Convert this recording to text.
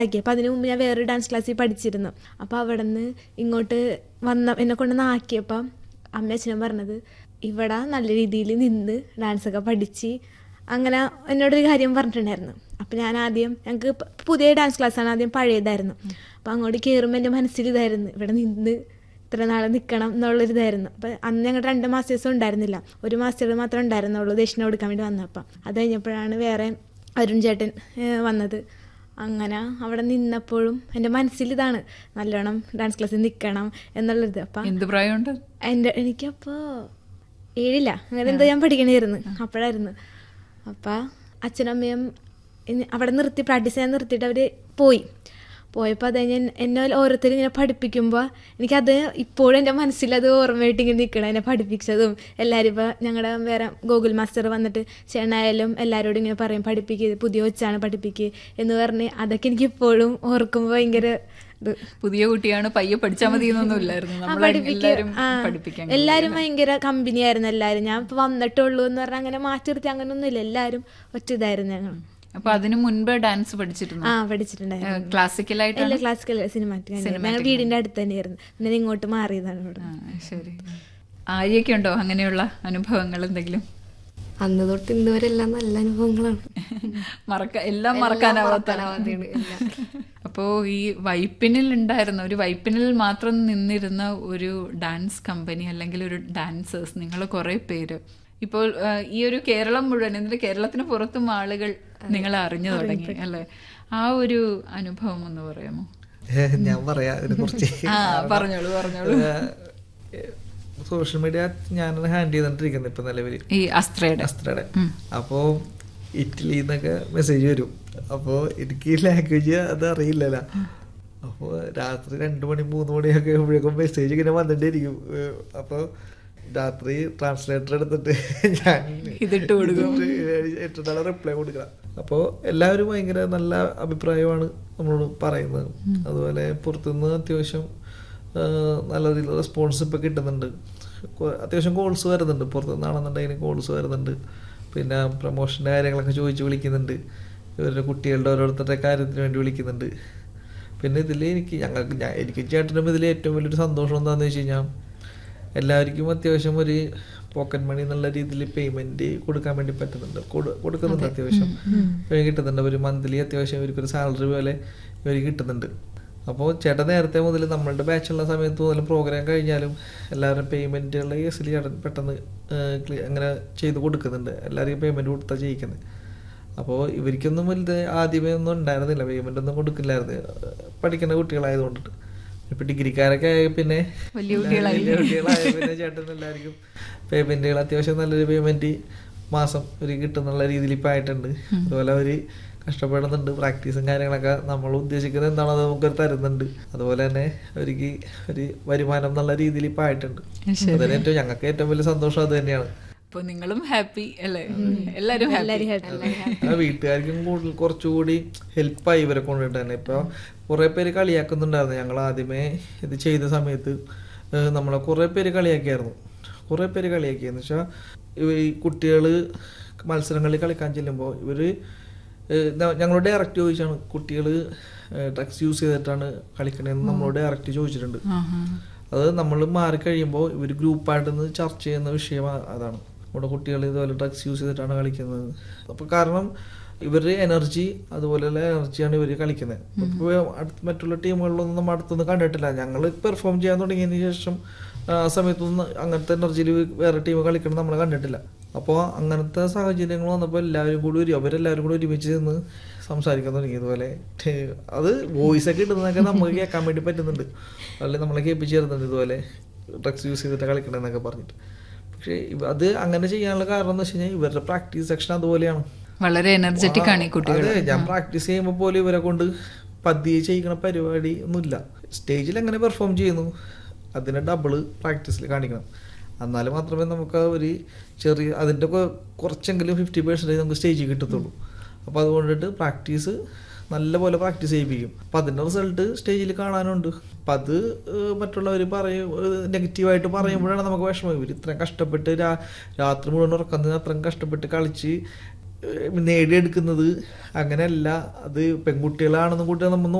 അപ്പോൾ അതിന് മുമ്പ് ഞാൻ വേറൊരു ഡാൻസ് ക്ലാസ്സിൽ പഠിച്ചിരുന്നു അപ്പോൾ അവിടെ നിന്ന് ഇങ്ങോട്ട് വന്ന എന്നെ കൊണ്ട് ആക്കിയപ്പം അമ്മ അച്ഛനും പറഞ്ഞത് ഇവിടെ നല്ല രീതിയിൽ നിന്ന് ഡാൻസൊക്കെ പഠിച്ച് അങ്ങനെ എന്നോടൊരു കാര്യം പറഞ്ഞിട്ടുണ്ടായിരുന്നു അപ്പോൾ ഞാൻ ആദ്യം ഞങ്ങൾക്ക് പ- പുതിയ ഡാൻസ് ക്ലാസ്സാണ് ആദ്യം പഴയതായിരുന്നു അപ്പോൾ അങ്ങോട്ട് കയറുമ്പോൾ എൻ്റെ മനസ്സിൽ ഇതായിരുന്നു ഇവിടെ നിന്ന് ഇത്ര നാൾ നിൽക്കണം എന്നുള്ളൊരിതായിരുന്നു അപ്പോൾ അന്ന് ഞങ്ങൾ രണ്ട് മാസ്റ്റേഴ്സും ഉണ്ടായിരുന്നില്ല ഒരു മാസ്റ്റർ മാത്രമേ ഉണ്ടായിരുന്നുള്ളൂ ദക്ഷിണ കൊടുക്കാൻ വേണ്ടി വന്നപ്പം അത് കഴിഞ്ഞപ്പോഴാണ് വേറെ അരുൺ ചേട്ടൻ ഏഹ്, വന്നത് അങ്ങനെ അവിടെ നിന്നപ്പോഴും എൻ്റെ മനസ്സിൽ ഇതാണ് നല്ലോണം ഡാൻസ് ക്ലാസ്സിൽ നിൽക്കണം എന്നുള്ളത് അപ്പം എന്ത് പ്രായമുണ്ട് എൻ്റെ എനിക്കപ്പോൾ ഏഴില്ല അങ്ങനെ എന്തോ ഞാൻ പഠിക്കണമായിരുന്നു അപ്പോഴായിരുന്നു അപ്പം അച്ഛനമ്മയും ഇനി അവിടെ നിർത്തി പ്രാക്ടീസ് ചെയ്യാൻ നിർത്തിയിട്ട് അവർ പോയി പോയപ്പോൾ അത് കഴിഞ്ഞ് എന്നെ ഓരോരുത്തരും ഇങ്ങനെ പഠിപ്പിക്കുമ്പോൾ എനിക്കത് ഇപ്പോഴും എൻ്റെ മനസ്സിൽ അത് ഓർമ്മയായിട്ട് ഇങ്ങനെ നിൽക്കണം എന്നെ പഠിപ്പിച്ചതും എല്ലാവരും ഇപ്പോൾ ഞങ്ങളുടെ വേറെ ഗൂഗിൾ മാസ്റ്റർ വന്നിട്ട് ചേണായാലും എല്ലാവരോടും ഇങ്ങനെ പറയും പഠിപ്പിക്കുക പുതിയ വെച്ചാണ് പഠിപ്പിക്കുക എന്ന് പറഞ്ഞ് അതൊക്കെ എനിക്ക് ഇപ്പോഴും ഓർക്കുമ്പോൾ ഭയങ്കര ഇത് പുതിയ കുട്ടിയാണ് പയ്യെ പഠിച്ചാൽ മതി എന്നൊന്നും ഇല്ലായിരുന്നു ആ, നമ്മളെ പഠിപ്പിക്കും. എല്ലാരും ആ, പഠിപ്പിക്കാൻ എല്ലാരും ഭയങ്കര കമ്പനി ആയിരുന്നു എല്ലാരും ഞാൻ ഇപ്പൊ വന്നിട്ടുള്ളൂ എന്ന് പറഞ്ഞാൽ അങ്ങനെ മാറ്റി നിർത്തി അങ്ങനെ ഒന്നുമില്ല എല്ലാരും ഒറ്റ ഇതായിരുന്നു ഞങ്ങൾ അപ്പൊ അതിനു മുൻപ് ഡാൻസ് പഠിച്ചിരുന്നു ആ പഠിച്ചിട്ടുണ്ടായിരുന്നു ക്ലാസിക്കലായിട്ടാണ് എല്ലാ ക്ലാസിക്കൽ സിനിമാറ്റിക് ഞങ്ങൾ വീടിന്റെ അടുത്ത് തന്നെയായിരുന്നു പിന്നെ ഇങ്ങോട്ട് മാറിയതാണ് ഇവിടെ ആ, ശരി ആര്യൊക്കെ ഉണ്ടോ അങ്ങനെയുള്ള അനുഭവങ്ങൾ എന്തെങ്കിലും അന്ന് തൊട്ട് ഇന്ന് വരെ എല്ലാം നല്ല അനുഭവങ്ങളാണ് മറക്ക എല്ലാം മറക്കാനാവാത്ത മറക്കാനാവാത്തതാണ് എല്ലാം. അപ്പോ ഈ വൈപ്പിനിൽ ഉണ്ടായിരുന്ന ഒരു വൈപ്പിനിൽ മാത്രം നിന്നിരുന്ന ഒരു ഡാൻസ് കമ്പനി അല്ലെങ്കിൽ ഒരു ഡാൻസേഴ്സ് നിങ്ങൾ കുറെ പേര് ഇപ്പോൾ ആ, ഈ ഒരു കേരളം മുഴുവൻ എന്നിട്ട് കേരളത്തിന് പുറത്തും ആളുകൾ നിങ്ങളെ അറിഞ്ഞു തുടങ്ങി അല്ലെ ആ ഒരു അനുഭവം ഒന്ന് പറയാമോ ഞാൻ പറയാ ഇതിനെ കുറിച്ച് ആ പറഞ്ഞോളൂ പറഞ്ഞോളൂ സോഷ്യൽ മീഡിയ ഞാനാണ് ഹാൻഡിൽ ചെയ്തോണ്ടിരിക്കുന്നത് ഇപ്പൊ നിലവിൽ ഈ അസ്ത്രയുടെ അസ്ത്രയുടെ അപ്പോ ഇറ്റലിയിൽ നിന്നൊക്കെ മെസ്സേജ് വരും അപ്പോ എനിക്ക് ലാംഗ്വേജ് അത് അറിയില്ലല്ലോ അപ്പോ രാത്രി രണ്ടു മണി മൂന്ന് മണിയൊക്കെ ആകുമ്പോഴേക്കും മെസ്സേജ് ഇങ്ങനെ വന്നിട്ടിരിക്കും ഏഹ് അപ്പൊ രാത്രി ട്രാൻസ്ലേറ്റർ എടുത്തിട്ട് ഞാൻ ഇതിട്ട് കൊടുക്കും. ഇട്ടിട്ടാണ് റിപ്ലൈ കൊടുക്കുക അപ്പോൾ എല്ലാവരും ഭയങ്കര നല്ല അഭിപ്രായമാണ് നമ്മളോട് പറയുന്നത് അതുപോലെ പുറത്തുനിന്ന് അത്യാവശ്യം ആ, നല്ല രീതിയിലുള്ള റെസ്പോൺസ് ഇപ്പം കിട്ടുന്നുണ്ട് കൊ- അത്യാവശ്യം കോൾസ് വരുന്നുണ്ട് പുറത്തുനിന്നാണെന്നുണ്ടെങ്കിൽ കോൾസ് വരുന്നുണ്ട് പിന്നെ പ്രൊമോഷൻ്റെ കാര്യങ്ങളൊക്കെ ചോദിച്ച് വിളിക്കുന്നുണ്ട് ഇവരുടെ കുട്ടികളുടെ ഓരോരുത്തരുടെ കാര്യത്തിന് വേണ്ടി വിളിക്കുന്നുണ്ട് പിന്നെ ഇതിൽ എനിക്ക് ഞങ്ങൾക്ക് ഞാൻ എനിക്ക് ചേട്ടനും ഇതിൽ ഏറ്റവും വലിയൊരു സന്തോഷം എന്താണെന്ന് വെച്ച് കഴിഞ്ഞാൽ എല്ലാവർക്കും അത്യാവശ്യം ഒരു പോക്കറ്റ് മണി എന്നുള്ള രീതിയിൽ പേയ്മെന്റ് കൊടുക്കാൻ വേണ്ടി പറ്റുന്നുണ്ട് കൊടു- കൊടുക്കുന്നുണ്ട് അത്യാവശ്യം ഇവര് കിട്ടുന്നുണ്ട് ഒരു മന്ത്ലി അത്യാവശ്യം ഇവർക്കൊരു സാലറി പോലെ ഇവർ കിട്ടുന്നുണ്ട് അപ്പോൾ ചേട്ടൻ നേരത്തെ മുതൽ നമ്മളുടെ ബാച്ചുള്ള സമയത്ത് മുതൽ പ്രോഗ്രാം കഴിഞ്ഞാലും എല്ലാവരും പേയ്മെന്റുള്ള കേസിൽ ചേട്ടൻ പെട്ടെന്ന് ഏഹ്, ക്ലി- അങ്ങനെ ചെയ്ത് കൊടുക്കുന്നുണ്ട് എല്ലാവർക്കും പേയ്മെന്റ് കൊടുത്താൽ ചെയ്യിക്കുന്നത് അപ്പോൾ ഇവർക്കൊന്നും വലുത് ആദ്യമേ ഒന്നും ഉണ്ടായിരുന്നില്ല പേയ്മെന്റ് ഒന്നും കൊടുക്കില്ലായിരുന്നു പഠിക്കുന്ന കുട്ടികളായതുകൊണ്ടിട്ട് ഇപ്പൊ ഡിഗ്രിക്കാരൊക്കെ ആയ പിന്നെ വലിയ കുട്ടികളായി. വലിയ കുട്ടികളായ പിന്നെ ചേട്ടൻ എല്ലാവർക്കും പേയ്മെന്റുകൾ അത്യാവശ്യം നല്ലൊരു പേയ്മെന്റ് മാസം ഒരു കിട്ടുന്നുള്ള രീതിയിൽ ഇപ്പൊ ആയിട്ടുണ്ട് അതുപോലെ അവര് കഷ്ടപ്പെടുന്നുണ്ട് പ്രാക്ടീസും കാര്യങ്ങളൊക്കെ നമ്മൾ ഉദ്ദേശിക്കുന്നത് എന്താണോ അത് നമുക്ക് തരുന്നുണ്ട് അതുപോലെ തന്നെ അവർക്ക് ഒരു വരുമാനം എന്നുള്ള രീതിയിൽ ഇപ്പൊ ആയിട്ടുണ്ട് അതിന് ഏറ്റവും ഞങ്ങൾക്ക് ഏറ്റവും വലിയ സന്തോഷം അത് തന്നെയാണ് അപ്പൊ നിങ്ങളും ഹാപ്പി അല്ലേ എല്ലാരും ഹാപ്പി ആ വീട്ടുകാർക്കും കൂടുതൽ കുറച്ചുകൂടി ഹെൽപ്പായി ഇവരെ കൊണ്ടിട്ട് തന്നെ ഇപ്പൊ കുറെ പേര് കളിയാക്കുന്നുണ്ടായിരുന്നു ഞങ്ങൾ ആദ്യമേ ഇത് ചെയ്ത സമയത്ത് ഏഹ്, നമ്മളെ കുറെ പേര് കളിയാക്കിയായിരുന്നു കുറെ പേര് കളിയാക്കിയെന്ന് വെച്ചാൽ ഈ കുട്ടികള് മത്സരങ്ങളിൽ കളിക്കാൻ ചെല്ലുമ്പോൾ ഇവര് ഏഹ്, ന- ഞങ്ങളോട് ഡയറക്റ്റ് ചോദിച്ചാണ് കുട്ടികൾ ഡ്രഗ്സ് യൂസ് ചെയ്തിട്ടാണ് കളിക്കണതെന്ന് നമ്മളോട് ഡയറക്റ്റ് ചോദിച്ചിട്ടുണ്ട് അത് നമ്മൾ മാറിക്കഴിയുമ്പോൾ ഇവർ ഗ്രൂപ്പായിട്ട് നിന്ന് ചർച്ച ചെയ്യുന്ന വിഷയം ആ- അതാണ് നമ്മുടെ കുട്ടികൾ ഇതുപോലെ ഡ്രഗ്സ് യൂസ് ചെയ്തിട്ടാണ് കളിക്കുന്നത് അപ്പോൾ കാരണം ഇവരുടെ എനർജി അതുപോലെയുള്ള എനർജിയാണ് ഇവർ കളിക്കുന്നത് ഇപ്പോൾ അടുത്ത് മറ്റുള്ള ടീമുകളിലൊന്നും നമ്മൾ അടുത്തൊന്നും കണ്ടിട്ടില്ല ഞങ്ങൾ പെർഫോം ചെയ്യാൻ തുടങ്ങിയതിന് ശേഷം ആ സമയത്തൊന്നും അങ്ങനത്തെ എനർജിയിൽ വേറെ ടീം കളിക്കണം നമ്മൾ കണ്ടിട്ടില്ല അപ്പോൾ അങ്ങനത്തെ സാഹചര്യങ്ങൾ വന്നപ്പോൾ എല്ലാവരും കൂടി ഒരു അവരെല്ലാവരും കൂടി ഒരുമിച്ച് നിന്ന് സംസാരിക്കാൻ തുടങ്ങി ഇതുപോലെ ഠേ, അത് വോയിസ് ഒക്കെ ഇടുന്നതൊക്കെ നമുക്ക് കേൾക്കാൻ വേണ്ടി പറ്റുന്നുണ്ട് അല്ലെങ്കിൽ നമ്മളെ കേൾപ്പിച്ച് തരുന്നുണ്ട് ഇതുപോലെ ഡ്രഗ്സ് യൂസ് ചെയ്തിട്ട് കളിക്കണമെന്നൊക്കെ പറഞ്ഞിട്ട് പക്ഷേ ഇവ- അത് അങ്ങനെ ചെയ്യാനുള്ള കാരണം എന്ന് വെച്ച് കഴിഞ്ഞാൽ ഇവരുടെ പ്രാക്ടീസ് സെക്ഷൻ അതുപോലെയാണ് വളരെ എനർജറ്റിക് ആണ് ഈ കുട്ടികൾ അതെ ഞാൻ പ്രാക്ടീസ് ചെയ്യുമ്പോൾ പോലും ഇവരെ കൊണ്ട് പതിയെ ചെയ്യിക്കണ പരിപാടി ഒന്നുമില്ല സ്റ്റേജിൽ എങ്ങനെ പെർഫോം ചെയ്യുന്നു അതിനെ ഡബിള് പ്രാക്ടീസിൽ കാണിക്കണം എന്നാൽ മാത്രമേ നമുക്ക് ആ ഒരു ചെറിയ അതിൻ്റെ കൊ- കുറച്ചെങ്കിലും ഫിഫ്റ്റി പെർസെൻറ്റേജ് നമുക്ക് സ്റ്റേജിൽ കിട്ടത്തുള്ളൂ അപ്പോൾ അതുകൊണ്ടിട്ട് പ്രാക്ടീസ് നല്ലപോലെ പ്രാക്ടീസ് ചെയ്യിപ്പിക്കും അപ്പം അതിൻ്റെ റിസൾട്ട് സ്റ്റേജിൽ കാണാനുണ്ട് അപ്പം അത് ഏഹ്, മറ്റുള്ളവർ പറയും നെഗറ്റീവായിട്ട് പറയുമ്പോഴാണ് നമുക്ക് വിഷമം ഇവർ ഇത്രയും കഷ്ടപ്പെട്ട് രാ രാത്രി മുഴുവൻ ഉറക്കം നിന്ന് അത്രയും കഷ്ടപ്പെട്ട് കളിച്ച് ഏഹ് നേടിയെടുക്കുന്നത് അങ്ങനെയല്ല അത് പെൺകുട്ടികളാണെന്നും കൂട്ടി നമ്മൾ